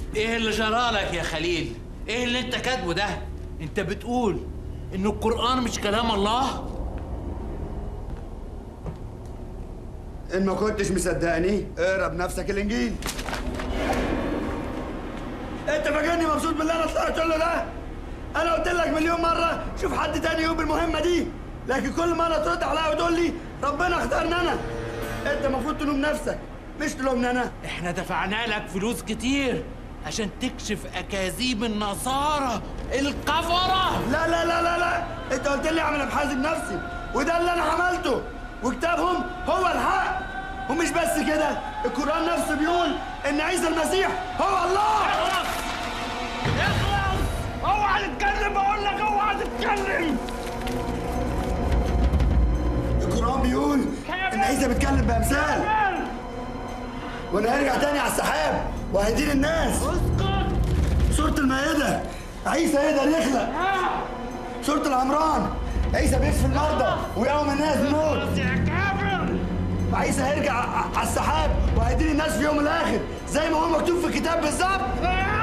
ايه اللي جرالك يا خليل ايه اللي انت كاتبه ده انت بتقول ان القران مش كلام الله ان ما كنتش مصدقني اقرا بنفسك الانجيل انت فاكرني مبسوط باللي انا طلعت له ده انا قلت لك مليون مره شوف حد تاني يقوم بالمهمه دي لكن كل مره ترد عليا وتقول لي ربنا اختارني انا انت المفروض تلوم نفسك مش تلومني انا احنا دفعنا لك فلوس كتير عشان تكشف اكاذيب النصارى الكفره لا لا لا لا لا انت قلت لي اعمل ابحاث بنفسي وده اللي انا عملته وكتابهم هو الحق ومش بس كده القران نفسه بيقول ان عيسى المسيح هو الله اخلص اوعى تتكلم بقول لك اوعى تتكلم القران بيقول ان عيسى بيتكلم بامثال وانه هيرجع تاني على السحاب وهيدين الناس اسكت سورة المائدة عيسى يقدر يخلق سورة العمران عيسى بيشفي المرضى ويقوم الناس من الموت يا كافر وعيسى هيرجع ع- على السحاب وهيدين الناس في يوم الاخر زي ما هو مكتوب في الكتاب بالظبط